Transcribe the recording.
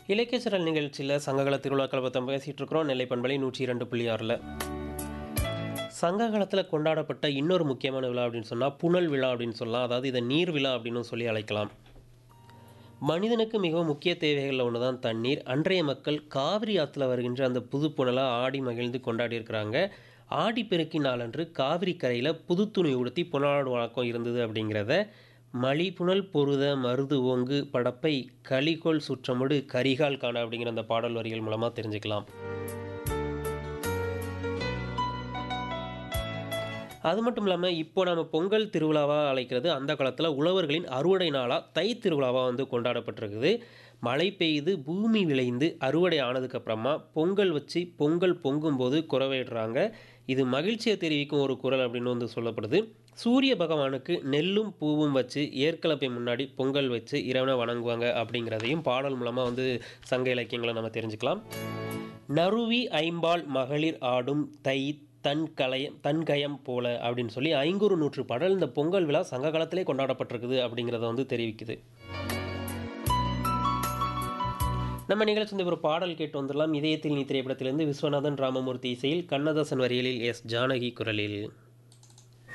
இலக்கியச்சரல் நிகழ்ச்சியில் சங்ககால திருவிழாக்கள் பற்றி பேசிகிட்டு இருக்கிறோம் நெல்லை பண்பலை நூற்றி இரண்டு புள்ளி ஆறில் சங்க காலத்தில் கொண்டாடப்பட்ட இன்னொரு முக்கியமான விழா அப்படின்னு சொன்னால் புனல் விழா அப்படின்னு சொல்லலாம் அதாவது இதை நீர் விழா அப்படின்னு சொல்லி அழைக்கலாம் மனிதனுக்கு மிகவும் முக்கிய தேவைகளில் ஒன்று தான் தண்ணீர் அன்றைய மக்கள் காவிரி ஆற்றுல வருகின்ற அந்த புது புனலாக ஆடி மகிழ்ந்து கொண்டாடி இருக்கிறாங்க ஆடிப்பெருக்கி நாளன்று காவிரி கரையில் புது துணி உடுத்தி புனலாடு வழக்கம் இருந்தது அப்படிங்கிறத மலி புனல் பொருத மருது ஓங்கு படப்பை கலிகோல் சுற்றமுடு கரிகால் காண அப்படிங்கிற அந்த பாடல் வரிகள் மூலமாக தெரிஞ்சுக்கலாம் அது மட்டும் இல்லாமல் இப்போ நம்ம பொங்கல் திருவிழாவாக அழைக்கிறது அந்த காலத்தில் உழவர்களின் அறுவடை நாளாக தை திருவிழாவாக வந்து கொண்டாடப்பட்டிருக்குது மழை பெய்து பூமி விளைந்து அறுவடை ஆனதுக்கப்புறமா பொங்கல் வச்சு பொங்கல் பொங்கும்போது குறவையிடுறாங்க இது மகிழ்ச்சியை தெரிவிக்கும் ஒரு குரல் அப்படின்னு வந்து சொல்லப்படுது சூரிய பகவானுக்கு நெல்லும் பூவும் வச்சு ஏற்கலப்பை முன்னாடி பொங்கல் வச்சு இறைவனை வணங்குவாங்க அப்படிங்கிறதையும் பாடல் மூலமாக வந்து சங்க இலக்கியங்களை நம்ம தெரிஞ்சுக்கலாம் நறுவி ஐம்பால் மகளிர் ஆடும் தை தன் கலையம் தன்கயம் போல அப்படின்னு சொல்லி ஐங்குறு நூற்று பாடல் இந்த பொங்கல் விழா சங்க காலத்திலே கொண்டாடப்பட்டிருக்குது அப்படிங்கிறத வந்து தெரிவிக்குது நம்ம நிகழ்ச்சி வந்து ஒரு பாடல் கேட்டு வந்துடலாம் இதயத்தில் நீ திரைப்படத்திலிருந்து விஸ்வநாதன் ராமமூர்த்தி இசையில் கண்ணதாசன் வரிகளில் எஸ் ஜானகி குரலில்